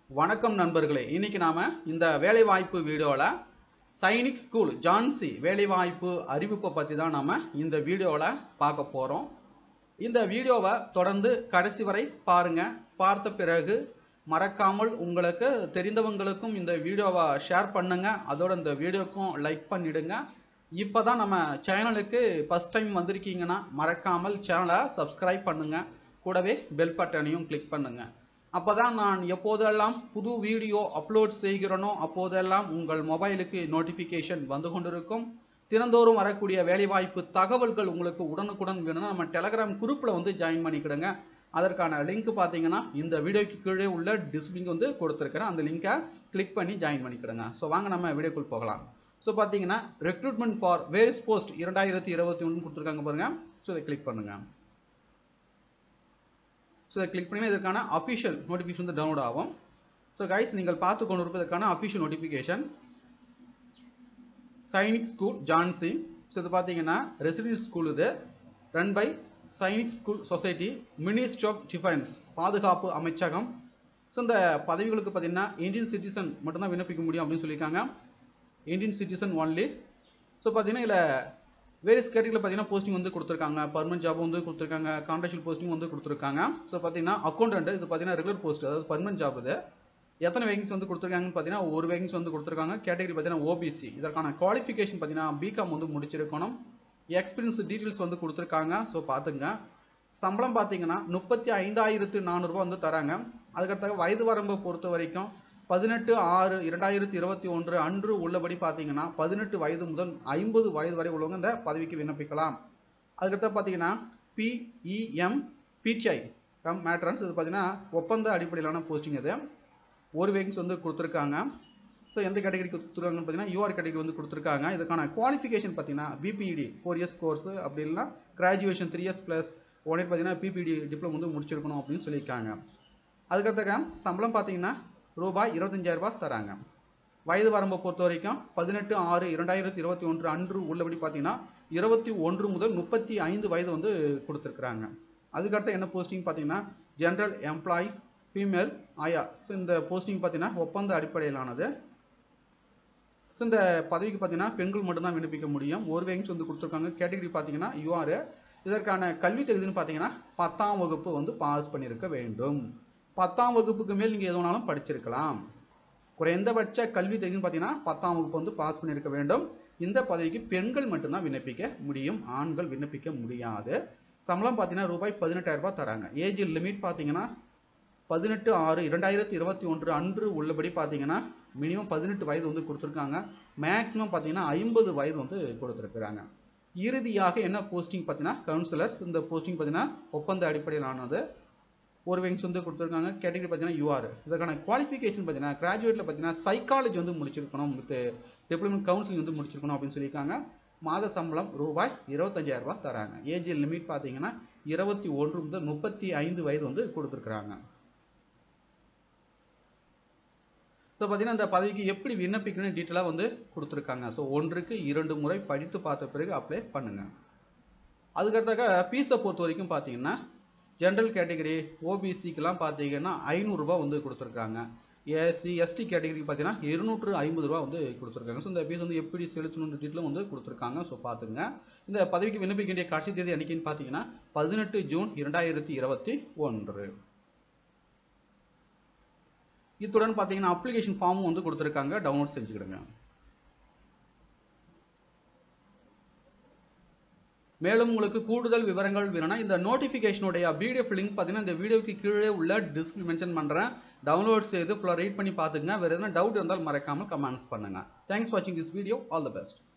வணக்கம் நண்பர்களே இன்னைக்கு நாம இந்த வேலைவாய்ப்பு வீடியோவில் சைனிக் ஸ்கூல் ஜான்சி வேலைவாய்ப்பு அறிவிப்பை பற்றி தான் நாம இந்த வீடியோவில் பார்க்க போகிறோம் இந்த வீடியோவை தொடர்ந்து கடைசி வரை பாருங்க பார்த்த பிறகு மறக்காமல் உங்களுக்கு தெரிந்தவங்களுக்கும் இந்த வீடியோவை ஷேர் பண்ணுங்க அதோட இந்த வீடியோக்கும் லைக் பண்ணிடுங்க இப்போ தான் நம்ம சேனலுக்கு ஃபஸ்ட் டைம் வந்திருக்கீங்கன்னா மறக்காமல் சேனலை சப்ஸ்கிரைப் பண்ணுங்க கூடவே பெல் பட்டனையும் கிளிக் பண்ணுங்க அப்பதான் நான் எப்போதெல்லாம் புது வீடியோ அப்லோட் செய்கிறேனோ அப்போதெல்லாம் உங்கள் மொபைலுக்கு நோட்டிஃபிகேஷன் வந்து கொண்டிருக்கும் தினந்தோறும் வரக்கூடிய வேலைவாய்ப்பு தகவல்கள் உங்களுக்கு உடனுக்குடன் வேணும்னா நம்ம டெலகிராம் குரூப்பில் வந்து ஜாயின் பண்ணிக்கிடுங்க அதற்கான லிங்க் பார்த்தீங்கன்னா இந்த வீடியோக்கு கீழே உள்ள டிஸ்பிளிங் வந்து கொடுத்துருக்கிறேன் அந்த லிங்கை கிளிக் பண்ணி ஜாயின் பண்ணிக்கிடுங்க ஸோ வாங்க நம்ம வீடியோக்குள் போகலாம் ஸோ பார்த்தீங்கன்னா ரெக்ரூட்மெண்ட் ஃபார் வேரிஸ் போஸ்ட் இரண்டாயிரத்தி இருபத்தி ஒன்று கொடுத்துருக்காங்க பாருங்க ஸோ இதை கிளிக் பண்ணுங்க ஸோ இதை கிளிக் பண்ணி இதற்கான அஃபிஷியல் நோட்டிஃபிகேஷன் வந்து டவுன்லோட் ஆகும் ஸோ கைஸ் நீங்கள் பார்த்து கொண்டு இருப்பதற்கான official notification Sainik school Jhansi so இது பார்த்தீங்கன்னா ரெசிடென்ஸ் ஸ்கூல் இது run by Sainik school society ministry of defence பாதுகாப்பு அமைச்சகம் ஸோ இந்த பதவிகளுக்கு பார்த்தீங்கன்னா இந்தியன் சிட்டிசன் மட்டும்தான் விண்ணப்பிக்க முடியும் அப்படின்னு சொல்லியிருக்காங்க இந்தியன் சிட்டிசன் ஒன்லி ஸோ பார்த்தீங்கன்னா இதில் வேரியஸ் கேட்டகரியில் பார்த்தீங்கன்னா போஸ்டிங் வந்து கொடுத்துருக்காங்க பர்மனன்ட் ஜாப் வந்து கொடுத்துருக்காங்க கான்ட்ராக்சுவல் போஸ்டிங் வந்து கொடுத்துருக்காங்க ஸோ பார்த்தீங்கன்னா அக்கௌண்டன்ட் இது பார்த்தீங்கன்னா ரெகுலர் போஸ்ட் அதாவது பர்மனன்ட் ஜாப் இது எத்தனை வேகன்சி வந்து கொடுத்துருக்காங்கன்னு பார்த்தீங்கன்னா ஒரு வேகன்சி வந்து கொடுத்துருக்காங்க கேட்டகரி பார்த்தீங்கன்னா ஓபிசி இதற்கான குவாலிஃபிகேஷன் பார்த்தீங்கன்னா பிகாம் வந்து முடிச்சிருக்கணும் எக்ஸ்பீரியன்ஸ் டீட்டெயில்ஸ் வந்து கொடுத்துருக்காங்க ஸோ பார்த்துங்க சம்பளம் பார்த்தீங்கன்னா முப்பத்தி ஐந்தாயிரத்து நானூறுரூவா வந்து தராங்க அதுக்கடுத்த வயது வரம்பை பொறுத்த வரைக்கும் பதினெட்டு ஆறு இரண்டாயிரத்தி இருபத்தி ஒன்று அன்று உள்ளபடி பார்த்தீங்கன்னா பதினெட்டு வயது முதல் ஐம்பது வயது வரை உள்ளவங்க இந்த பதவிக்கு விண்ணப்பிக்கலாம் அதுக்கடுத்து பார்த்தீங்கன்னா பிஇஎம் பிடிஐ கம் மேட்ரன்ஸ் இது பார்த்தீங்கன்னா ஒப்பந்த அடிப்படையிலான போஸ்டிங் இது ஒரு வேகன்ஸ் வந்து கொடுத்துருக்காங்க ஸோ எந்த கேட்டகரி கொடுத்துருக்காங்கன்னு பார்த்தீங்கன்னா யூஆர் கேட்டகரி வந்து கொடுத்துருக்காங்க இதுக்கான குவாலிஃபிகேஷன் பார்த்தீங்கன்னா பிபிஇடி ஃபோர் இயர்ஸ் கோர்ஸ் அப்படி இல்லைனா graduation three years plus one year பார்த்தீங்கன்னா பிபிடி டிப்ளமோ வந்து முடிச்சிருக்கணும் அப்படின்னு சொல்லியிருக்காங்க அதுக்கடுத்த சம்பளம் பார்த்தீங்கன்னா ரூபாய் இருபத்தஞ்சாயிரம் ரூபாய் தராங்க வயது வரம்பை பொறுத்த வரைக்கும் பதினெட்டு ஆறு இரண்டாயிரத்தி இருபத்தி ஒன்று அன்று உள்ளபடி பார்த்தீங்கன்னா இருபத்தி ஒன்று முதல் முப்பத்தி ஐந்து வயது வந்து கொடுத்துருக்குறாங்க அதுக்கடுத்து என்ன போஸ்டிங் பார்த்தீங்கன்னா ஜென்ரல் எம்ப்ளாயீஸ் ஃபீமேல் ஆயா ஸோ இந்த போஸ்டிங் பார்த்தீங்கன்னா ஒப்பந்த அடிப்படையிலானது ஸோ இந்த பதவிக்கு பார்த்தீங்கன்னா பெண்கள் மட்டும்தான் விண்ணப்பிக்க முடியும் ஒரு வேகன்ஸ் வந்து கொடுத்துருக்காங்க கேட்டகரி பார்த்தீங்கன்னா யூஆர் இதற்கான கல்வி தகுதின்னு பார்த்தீங்கன்னா பத்தாம் வகுப்பு வந்து பாஸ் பண்ணியிருக்க வேண்டும் பத்தாம் வகுப்புக்கு மேல் நீங்கள் எது வேணாலும் படிச்சிருக்கலாம் குறைந்தபட்ச கல்வி தகுதின்னு பார்த்தீங்கன்னா பத்தாம் வகுப்பு வந்து பாஸ் பண்ணியிருக்க வேண்டும் இந்த பதவிக்கு பெண்கள் மட்டும்தான் விண்ணப்பிக்க முடியும் ஆண்கள் விண்ணப்பிக்க முடியாது சம்பளம் பார்த்தீங்கன்னா ரூபாய் பதினெட்டாயிரம் ரூபாய் தராங்க ஏஜ் லிமிட் பார்த்தீங்கன்னா பதினெட்டு ஆறு இரண்டாயிரத்தி இருபத்தி ஒன்று அன்று உள்ளபடி பார்த்தீங்கன்னா மினிமம் பதினெட்டு வயது வந்து கொடுத்துருக்காங்க மேக்ஸிமம் பார்த்தீங்கன்னா ஐம்பது வயது வந்து கொடுத்துருக்குறாங்க இறுதியாக என்ன போஸ்டிங் பார்த்தீங்கன்னா கவுன்சிலர் இந்த போஸ்டிங் பார்த்தீங்கன்னா ஒப்பந்த அடிப்படையிலானது ஒரு விங்ஸ் வந்து கொடுத்துருக்காங்க கேட்டகரி பார்த்தீங்கன்னா யூஆர் இதற்கான குவாலிஃபிகேஷன் பார்த்தீங்கன்னா கிராஜுவேட்டில் பார்த்தீங்கன்னா சைக்காலஜி வந்து முடிச்சிருக்கணும் வித் டிப்ளமோ கவுன்சிலிங் வந்து முடிச்சிருக்கணும் அப்படின்னு சொல்லியிருக்காங்க மாத சம்பளம் ரூபாய் இருபத்தஞ்சாயிரம் ரூபாய் தராங்க ஏஜ் லிமிட் பார்த்தீங்கன்னா இருபத்தி ஒன்று முதல் முப்பத்தி ஐந்து வயது வந்து கொடுத்துருக்குறாங்க ஸோ பார்த்தீங்கன்னா இந்த பதவிக்கு எப்படி விண்ணப்பிக்கணும்னு டீட்டெயிலாக வந்து கொடுத்துருக்காங்க ஸோ ஒன்றுக்கு இரண்டு முறை படித்து பார்த்த பிறகு அப்ளை பண்ணுங்க அதுக்கடுத்தாக ஃபீஸை பொறுத்த வரைக்கும் பார்த்தீங்கன்னா ஜென்ரல் கேட்டகரி ஓபிசிக்கெலாம் பார்த்தீங்கன்னா ஐநூறுரூபா வந்து கொடுத்துருக்காங்க எஸ்சி எஸ்டி கேட்டகரிக்கு பார்த்தீங்கன்னா இருநூற்று ஐம்பது ரூபா வந்து கொடுத்துருக்காங்க ஸோ இந்த ஃபீஸ் வந்து எப்படி செலுத்தணுன்ற டீட்டெயிலும் வந்து கொடுத்துருக்காங்க ஸோ பார்த்துங்க இந்த பதவிக்கு விண்ணப்பிக்க வேண்டிய கடைசி தேதி அன்னைக்குன்னு பார்த்தீங்கன்னா பதினெட்டு ஜூன் இரண்டாயிரத்தி இருபத்தி ஒன்று இத்துடன் பார்த்தீங்கன்னா அப்ளிகேஷன் ஃபார்மும் வந்து கொடுத்துருக்காங்க டவுன்லோட் செஞ்சுக்கிடுங்க மேலும் உங்களுக்கு கூடுதல் விவரங்கள் வேணும்னா இந்த நோட்டிஃபிகேஷனுடைய பிடிஎஃப் லிங்க் பார்த்தீங்கன்னா இந்த வீடியோக்கு கீழே உள்ள டிஸ்கிரிப் மென்ஷன் பண்ணுறேன் டவுன்லோட் செய்து ஃபுல்லாக ரீட் பண்ணி பார்த்துங்க வேறு எதனா டவுட் இருந்தால் மறக்காமல் கமெண்ட்ஸ் பண்ணுங்கள் தேங்க்ஸ் வாட்சிங் this video all the best